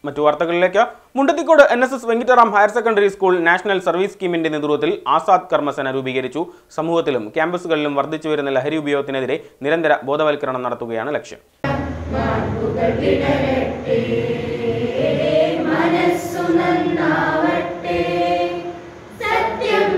മറ്റു വാർത്തകളിലേക്ക് Mundathikode N S S Venkitaram higher secondary school national service സ്കീമിന്റെ നേതൃത്വത്തിൽ ആസാദ് കർമ്മസേന രൂപീകരിച്ചു സമൂഹത്തിലും ക്യാമ്പസുകളിലും വർദ്ധിച്ചു വരുന്ന ലഹരി ഉപയോഗത്തിനെതിരെ നിരന്തര ബോധവൽക്കരണം നടത്തുകയാണ് ലക്ഷ്യം മനസ്സു നന്നാവട്ടെ സത്യം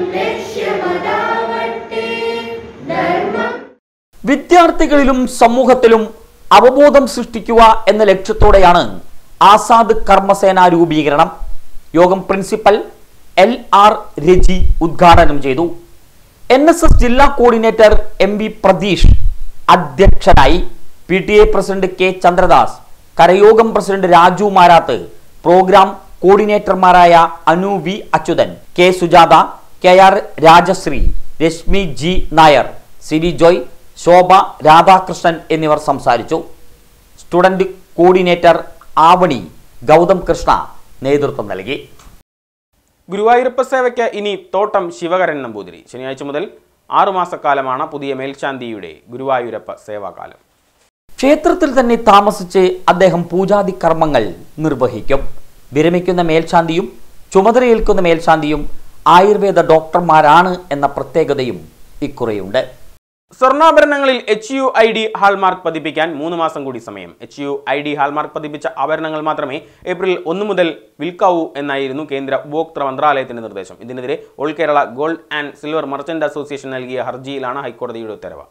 ലക്ഷ്യമതാവട്ടെ ധർമ്മം വിദ്യാർത്ഥികളിലും സമൂഹത്തിലും അവബോധം സൃഷ്ടിക്കുക എന്ന ലക്ഷ്യത്തോടെയാണ് ആസാദ് കർമ്മസേന രൂപീകരണം യോഗം പ്രിൻസിപ്പൽ എൽ ആർ രജി ഉദ്ഘാടനം ചെയ്തു എൻ എസ് എസ് ജില്ലാ കോർഡിനേറ്റർ എം വി പ്രതീഷ് അധ്യക്ഷനായി P T A president K Chandradas കരയോഗം പ്രസിഡന്റ് രാജു മാരാത്ത് പ്രോഗ്രാം കോർഡിനേറ്റർമാരായ Anu V Achuthan K Sujatha K R Rajasree Reshmi G Nair Siri Joy Shobha Radhakrishnan എന്നിവർ സംസാരിച്ചു സ്റ്റുഡന്റ് കോർഡിനേറ്റർ ആവണി ഗൗതം കൃഷ്ണ നേതൃത്വം നൽകി ഗുരുവായൂരപ്പ സേവയ്ക്ക് ഇനി തോട്ടം ശിവകരൻ നമ്പൂതിരി ശനിയാഴ്ച മുതൽ ആറുമാസക്കാലമാണ് പുതിയ മേൽശാന്തിയുടെ ഗുരുവായൂരപ്പ സേവാകാലം ക്ഷേത്രത്തിൽ തന്നെ താമസിച്ച് അദ്ദേഹം പൂജാതി കർമ്മങ്ങൾ നിർവഹിക്കും വിരമിക്കുന്ന മേൽശാന്തിയും ചുമതലയേൽക്കുന്ന മേൽശാന്തിയും ആയുർവേദ ഡോക്ടർമാരാണ് എന്ന പ്രത്യേകതയും ഇക്കുറയുണ്ട് സ്വർണ്ണാഭരണങ്ങളിൽ H U I D hallmark പതിപ്പിക്കാൻ മൂന്ന് മാസം കൂടി സമയം H U I D hallmark പതിപ്പിച്ച ആഭരണങ്ങൾ മാത്രമേ ഏപ്രിൽ ഒന്ന് മുതൽ വിൽക്കാവൂ എന്നായിരുന്നു കേന്ദ്ര ഉപഭോക്തൃ മന്ത്രാലയത്തിന്റെ നിർദ്ദേശം ഇതിനെതിരെ all Kerala gold and silver merchant association നൽകിയ ഹർജിയിലാണ് ഹൈക്കോടതിയുടെ ഉത്തരവ്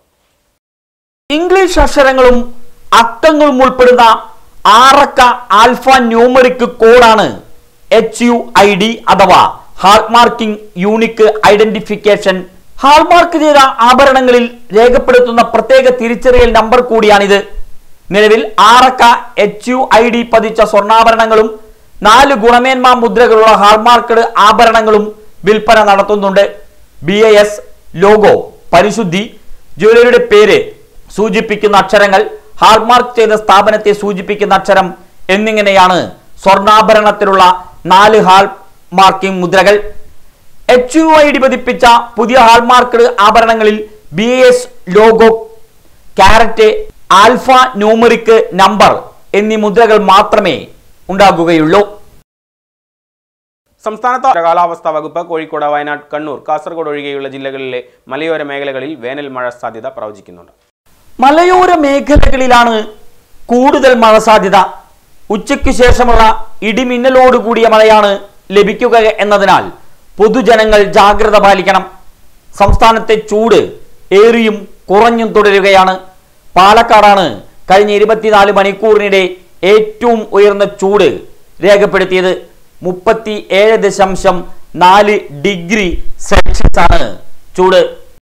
ഇംഗ്ലീഷ് അക്ഷരങ്ങളും അക്കങ്ങളും ഉൾപ്പെടുന്ന ആറക്ക ആൽഫ ന്യൂമറിക് കോഡാണ് എച്ച് യു ഐ ഡി അഥവാ ഹാൾമാർക്കിംഗ് യൂണിക് ഐഡന്റിഫിക്കേഷൻ ഹാൾമാർക്ക് ചെയ്ത ആഭരണങ്ങളിൽ രേഖപ്പെടുത്തുന്ന പ്രത്യേക തിരിച്ചറിയൽ നമ്പർ കൂടിയാണിത് നിലവിൽ ആറക്ക എച്ച് യു ഐ ഡി പതിച്ച സ്വർണ്ണാഭരണങ്ങളും നാല് ഗുണമേന്മാ മുദ്രകളുള്ള ഹാൾമാർക്കഡ് ആഭരണങ്ങളും വിൽപ്പന നടത്തുന്നുണ്ട് ബി എ എസ് ലോഗോ പരിശുദ്ധി ജ്വല്ലറിയുടെ പേര് സൂചിപ്പിക്കുന്ന അക്ഷരങ്ങൾ ഹാൾമാർക്ക് ചെയ്ത സ്ഥാപനത്തെ സൂചിപ്പിക്കുന്ന അക്ഷരം എന്നിങ്ങനെയാണ് സ്വർണ്ണാഭരണത്തിലുള്ള നാല് ഹാൾ മാർക്കിംഗ് മുദ്രകൾ എച്ച് യു ഐ ഡി പതിപ്പിച്ച പുതിയ ഹാൾമാർക്കഡ് ആഭരണങ്ങളിൽ B S logo carat alpha numeric number എന്നീ മുദ്രകൾ മാത്രമേ ഉണ്ടാകുകയുള്ളൂ സംസ്ഥാനത്ത് കാലാവസ്ഥാ വകുപ്പ് കോഴിക്കോട് വയനാട് കണ്ണൂർ കാസർഗോഡ് ഒഴികെയുള്ള ജില്ലകളിലെ മലയോര മേഖലകളിൽ വേനൽ മഴ സാധ്യത പ്രവചിക്കുന്നുണ്ട് മലയോര മേഖലകളിലാണ് കൂടുതൽ മഴ സാധ്യത ഉച്ചയ്ക്ക് ശേഷമുള്ള ഇടിമിന്നലോടുകൂടിയ മഴയാണ് ലഭിക്കുക എന്നതിനാൽ പൊതുജനങ്ങൾ ജാഗ്രത പാലിക്കണം സംസ്ഥാനത്തെ ചൂട് ഏറിയും കുറഞ്ഞും തുടരുകയാണ് പാലക്കാടാണ് കഴിഞ്ഞ ഇരുപത്തിനാല് മണിക്കൂറിനിടെ ഏറ്റവും ഉയർന്ന ചൂട് രേഖപ്പെടുത്തിയത് മുപ്പത്തി ഏഴ് ദശാംശം നാല് ഡിഗ്രി സെൽഷ്യസ് ആണ് ചൂട്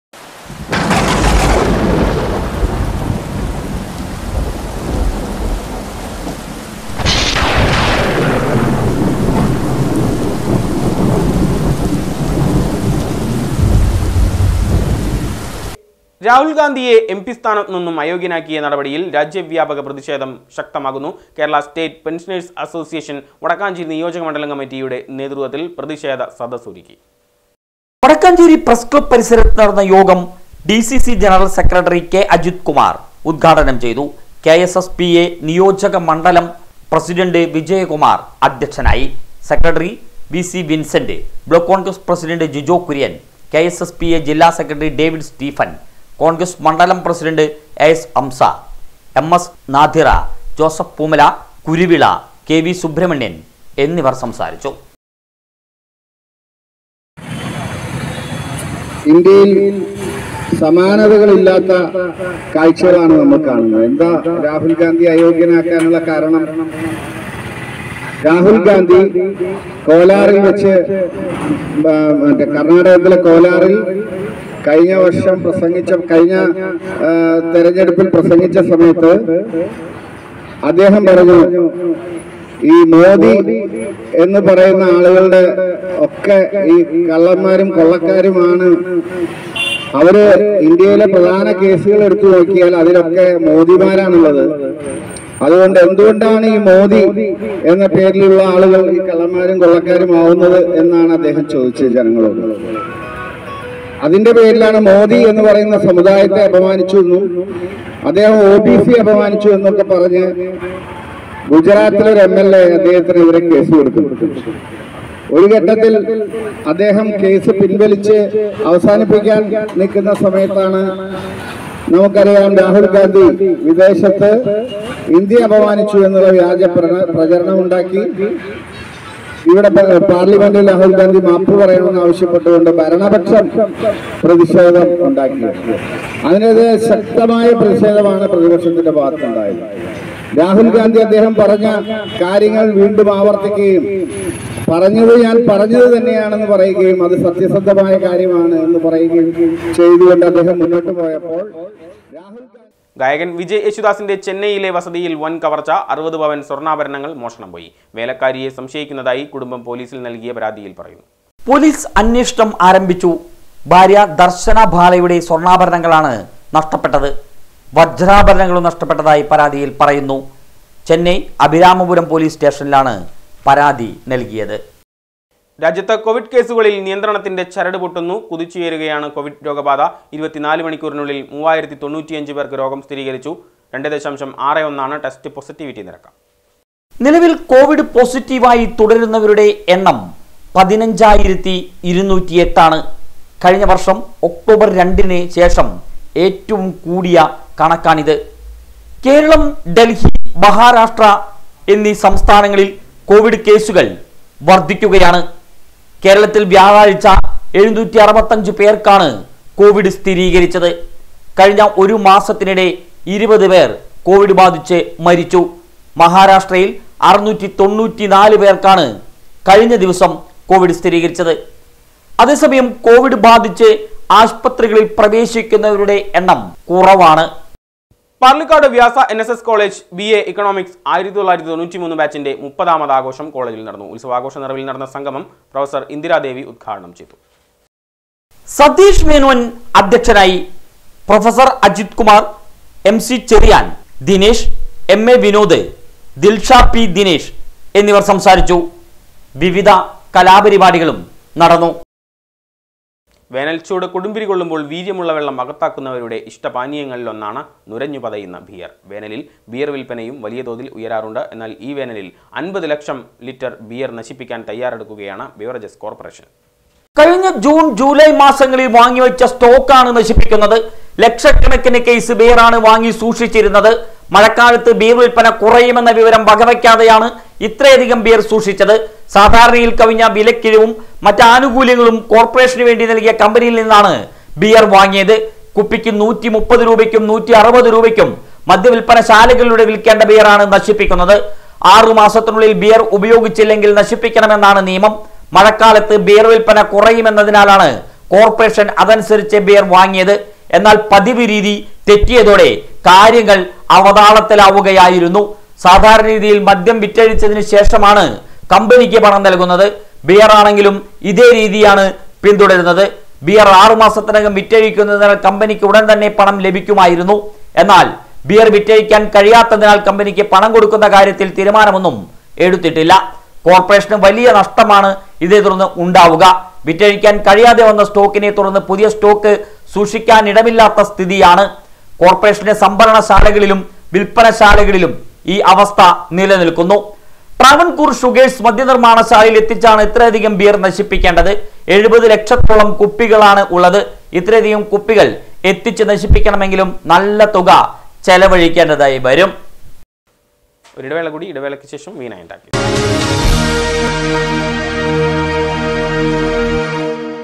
രാഹുൽ ഗാന്ധിയെ എം പി സ്ഥാനത്ത് നിന്നും അയോഗ്യനാക്കിയ നടപടിയിൽ രാജ്യവ്യാപക പ്രതിഷേധം ശക്തമാകുന്നു Kerala state pensioners association Vadakkanchery നിയോജക മണ്ഡലം കമ്മിറ്റിയുടെ നേതൃത്വത്തിൽ പ്രതിഷേധ സദസ് ഒരുക്കി വടക്കാഞ്ചേരി പ്രസ് ക്ലബ് പരിസരത്ത് നടന്ന യോഗം D C C general secretary K Ajith Kumar ഉദ്ഘാടനം ചെയ്തു K S S P A നിയോജക മണ്ഡലം പ്രസിഡന്റ് വിജയകുമാർ അധ്യക്ഷനായി secretary V C Vincent block Congress president Jijo Kurian K S S P A ജില്ലാ സെക്രട്ടറി ഡേവിഡ് സ്റ്റീഫൻ കോൺഗ്രസ് മണ്ഡലം president S Amsa M S Nadira Joseph Poomala Kuruvila K V Subramanian എന്നിവർ സംസാരിച്ചു ഇന്ത്യയിൽ സമാനതകളില്ലാത്ത കാഴ്ചകളാണ് നമ്മൾ കാണുന്നത് എന്താ രാഹുൽ ഗാന്ധി അയോഗ്യനാക്കാനുള്ള കാരണം രാഹുൽ ഗാന്ധി കോലാറിൽ വെച്ച് ആ, മറ്റേ കർണാടകത്തിലെ കോലാറിൽ കഴിഞ്ഞ വർഷം പ്രസംഗിച്ച കഴിഞ്ഞ ആ, തെരഞ്ഞെടുപ്പിൽ പ്രസംഗിച്ച സമയത്ത് അദ്ദേഹം പറഞ്ഞു ഈ മോദി എന്ന് പറയുന്ന ആളുകളുടെ ഒക്കെ ഈ കള്ളന്മാരും കൊള്ളക്കാരുമാണ് അവര് ഇന്ത്യയിലെ പ്രധാന കേസുകൾ എടുത്തു നോക്കിയാൽ അതിലൊക്കെ മോദിമാരാണുള്ളത് അതുകൊണ്ട് എന്തുകൊണ്ടാണ് ഈ മോദി എന്ന പേരിലുള്ള ആളുകൾ ഈ കള്ളന്മാരും കൊള്ളക്കാരും ആവുന്നത് എന്നാണ് അദ്ദേഹം ചോദിച്ചത് ജനങ്ങളോട് അതിന്റെ പേരിലാണ് മോദി എന്ന് പറയുന്ന സമുദായത്തെ അപമാനിച്ചു എന്നും അദ്ദേഹം ഒ ബി സി അപമാനിച്ചു എന്നൊക്കെ പറഞ്ഞ് ഗുജറാത്തിലൊരു എം എൽ എ അദ്ദേഹത്തിനെതിരെ കേസ് കൊടുത്തു ഒരു ഘട്ടത്തിൽ അദ്ദേഹം കേസ് പിൻവലിച്ച് അവസാനിപ്പിക്കാൻ നിൽക്കുന്ന സമയത്താണ് നമുക്കറിയാം രാഹുൽ ഗാന്ധി വിദേശത്ത് ഇന്ത്യ അപമാനിച്ചു എന്നുള്ള വ്യാജ പ്ര- പ്രചരണം ഉണ്ടാക്കി ഇവിടെ പ- പാർലമെന്റിൽ രാഹുൽ ഗാന്ധി മാപ്പ് പറയണമെന്ന് ആവശ്യപ്പെട്ടുകൊണ്ട് ഭരണപക്ഷം പ്രതിഷേധം ഉണ്ടാക്കി അതിനെതിരെ ശക്തമായ പ്രതിഷേധമാണ് പ്രതിപക്ഷത്തിന്റെ ഭാഗത്തുണ്ടായത് രാഹുൽ ഗാന്ധി അദ്ദേഹം പറഞ്ഞ കാര്യങ്ങൾ വീണ്ടും ആവർത്തിക്കുകയും പറഞ്ഞത് ഞാൻ പറഞ്ഞത് തന്നെയാണെന്ന് പറയുകയും അത് സത്യസന്ധമായ കാര്യമാണ് എന്ന് പറയുകയും ചെയ്തുകൊണ്ട് അദ്ദേഹം മുന്നോട്ട് പോയപ്പോൾ രാഹുൽ ഗാന്ധി ഗായകൻ വിജയ് യേശുദാസിന്റെ ചെന്നൈയിലെ വസതിയിൽ വൻ കവർച്ച അറുപത് പവൻ സ്വർണ്ണാഭരണങ്ങൾ മോഷണം പോയി വേലക്കാരിയെ സംശയിക്കുന്നതായി കുടുംബം പോലീസിൽ നൽകിയ പരാതിയിൽ പറയുന്നു പോലീസ് അന്വേഷണം ആരംഭിച്ചു ഭാര്യ ദർശന ബാലയുടെ സ്വർണ്ണാഭരണങ്ങളാണ് നഷ്ടപ്പെട്ടത് വജ്രാഭരണങ്ങളും നഷ്ടപ്പെട്ടതായി പരാതിയിൽ പറയുന്നു ചെന്നൈ അഭിരാമപുരം പോലീസ് സ്റ്റേഷനിലാണ് പരാതി നൽകിയത് രാജ്യത്ത് കോവിഡ് കേസുകളിൽ നിയന്ത്രണത്തിന്റെ ചരട് പൊട്ടുന്നു കുതിച്ചുയരുകയാണ് കോവിഡ് രോഗബാധ ഇരുപത്തിനാല് മണിക്കൂറിനുള്ളിൽ മൂവായിരത്തി തൊണ്ണൂറ്റിയഞ്ച് പേർക്ക് രോഗം സ്ഥിരീകരിച്ചു രണ്ട് ദശാംശം ആറ് ഒന്നാണ് ടെസ്റ്റ് പോസിറ്റിവിറ്റി നിരക്ക് നിലവിൽ കോവിഡ് പോസിറ്റീവായി തുടരുന്നവരുടെ എണ്ണം പതിനഞ്ചായിരത്തി ഇരുന്നൂറ്റി എട്ടാണ് കഴിഞ്ഞ വർഷം ഒക്ടോബർ രണ്ടിന് ശേഷം ഏറ്റവും കൂടിയ കണക്കാണിത് കേരളം ഡൽഹി മഹാരാഷ്ട്ര എന്നീ സംസ്ഥാനങ്ങളിൽ കോവിഡ് കേസുകൾ വർദ്ധിക്കുകയാണ് കേരളത്തിൽ വ്യാഴാഴ്ച എഴുന്നൂറ്റി അറുപത്തഞ്ച് പേർക്കാണ് കോവിഡ് സ്ഥിരീകരിച്ചത് കഴിഞ്ഞ ഒരു മാസത്തിനിടെ ഇരുപത് പേർ കോവിഡ് ബാധിച്ച് മരിച്ചു മഹാരാഷ്ട്രയിൽ അറുന്നൂറ്റി തൊണ്ണൂറ്റിനാല് പേർക്കാണ് കഴിഞ്ഞ ദിവസം കോവിഡ് സ്ഥിരീകരിച്ചത് അതേസമയം കോവിഡ് ബാധിച്ച് ആശുപത്രികളിൽ പ്രവേശിക്കുന്നവരുടെ എണ്ണം കുറവാണ് Parlikad Vyasa N S S college B A economics ആയിരത്തി തൊള്ളായിരത്തി തൊണ്ണൂറ്റി മൂന്ന് ബാച്ചിന്റെ മുപ്പതാമത് ആഘോഷം കോളേജിൽ നടന്നു ഉത്സവാഘോഷ നിറവിൽ നടന്ന സംഗമം പ്രൊഫസർ ഇന്ദിരാദേവി ഉദ്ഘാടനം ചെയ്തു സതീഷ് മേനോൻ അധ്യക്ഷനായി professor Ajith Kumar M C Cherian Dinesh M A Vinod Dilsha P Dinesh എന്നിവർ സംസാരിച്ചു വിവിധ കലാപരിപാടികളും നടന്നു വേനൽച്ചൂട് കൊടുമ്പിരി കൊള്ളുമ്പോൾ വീര്യമുള്ള വെള്ളം അകത്താക്കുന്നവരുടെ ഇഷ്ടപാനീയങ്ങളിലൊന്നാണ് നുരഞ്ഞു പതയുന്ന ബിയർ വേനലിൽ ബിയർ വിൽപ്പനയും വലിയ തോതിൽ ഉയരാറുണ്ട് എന്നാൽ ഈ വേനലിൽ അൻപത് ലക്ഷം ലിറ്റർ ബിയർ നശിപ്പിക്കാൻ തയ്യാറെടുക്കുകയാണ് ബിവറേജസ് കോർപ്പറേഷൻ കഴിഞ്ഞ ജൂൺ ജൂലൈ മാസങ്ങളിൽ വാങ്ങിവെച്ച സ്റ്റോക്കാണ് നശിപ്പിക്കുന്നത് ലക്ഷക്കണക്കിന് കേസ് ബിയറാണ് വാങ്ങി സൂക്ഷിച്ചിരുന്നത് മഴക്കാലത്ത് ബിയർ വിൽപ്പന കുറയുമെന്ന വിവരം വകവയ്ക്കാതെയാണ് ഇത്രയധികം ബിയർ സൂക്ഷിച്ചത് സാധാരണയിൽ കവിഞ്ഞ വിലക്കിഴിവും മറ്റ് ആനുകൂല്യങ്ങളും കോർപ്പറേഷന് വേണ്ടി നൽകിയ കമ്പനിയിൽ നിന്നാണ് ബിയർ വാങ്ങിയത് കുപ്പിക്ക് നൂറ്റി മുപ്പത് രൂപയ്ക്കും നൂറ്റി അറുപത് രൂപയ്ക്കും മദ്യവിൽപ്പനശാലകളിലൂടെ വിൽക്കേണ്ട ബിയറാണ് നശിപ്പിക്കുന്നത് ആറു മാസത്തിനുള്ളിൽ ബിയർ ഉപയോഗിച്ചില്ലെങ്കിൽ നശിപ്പിക്കണമെന്നാണ് നിയമം മഴക്കാലത്ത് ബിയർ വിൽപ്പന കുറയുമെന്നതിനാലാണ് കോർപ്പറേഷൻ അതനുസരിച്ച് ബിയർ വാങ്ങിയത് എന്നാൽ പതിവ് രീതി തെറ്റിയതോടെ കാര്യങ്ങൾ അവതാളത്തിലാവുകയായിരുന്നു സാധാരണ രീതിയിൽ മദ്യം വിറ്റഴിച്ചതിന് ശേഷമാണ് കമ്പനിക്ക് പണം നൽകുന്നത് ബിയർ ആണെങ്കിലും ഇതേ രീതിയാണ് പിന്തുടരുന്നത് ബിയർ ആറു മാസത്തിനകം വിറ്റഴിക്കുന്നതിനാൽ കമ്പനിക്ക് ഉടൻ തന്നെ പണം ലഭിക്കുമായിരുന്നു എന്നാൽ ബിയർ വിറ്റഴിക്കാൻ കഴിയാത്തതിനാൽ കമ്പനിക്ക് പണം കൊടുക്കുന്ന കാര്യത്തിൽ തീരുമാനമൊന്നും എടുത്തിട്ടില്ല കോർപ്പറേഷന് വലിയ നഷ്ടമാണ് ഇതേ തുടർന്ന് ഉണ്ടാവുക വിറ്റഴിക്കാൻ കഴിയാതെ വന്ന സ്റ്റോക്കിനെ തുടർന്ന് പുതിയ സ്റ്റോക്ക് സൂക്ഷിക്കാൻ ഇടമില്ലാത്ത സ്ഥിതിയാണ് കോർപ്പറേഷന്റെ സംഭരണശാലകളിലും വിൽപ്പനശാലകളിലും ഈ അവസ്ഥ നിലനിൽക്കുന്നു ട്രാവൻകൂർ ഷുഗേഴ്സ് മദ്യനിർമ്മാണശാലയിൽ എത്തിച്ചാണ് ഇത്രയധികം ബിയർ നശിപ്പിക്കേണ്ടത് എഴുപത് ലക്ഷത്തോളം കുപ്പികളാണ് ഉള്ളത് ഇത്രയധികം കുപ്പികൾ എത്തിച്ച് നശിപ്പിക്കണമെങ്കിലും നല്ല തുക ചെലവഴിക്കേണ്ടതായി വരും ഒരിടവേള കൂടി ഇടവേളയ്ക്ക് ശേഷം വീണ ഉണ്ടാക്കി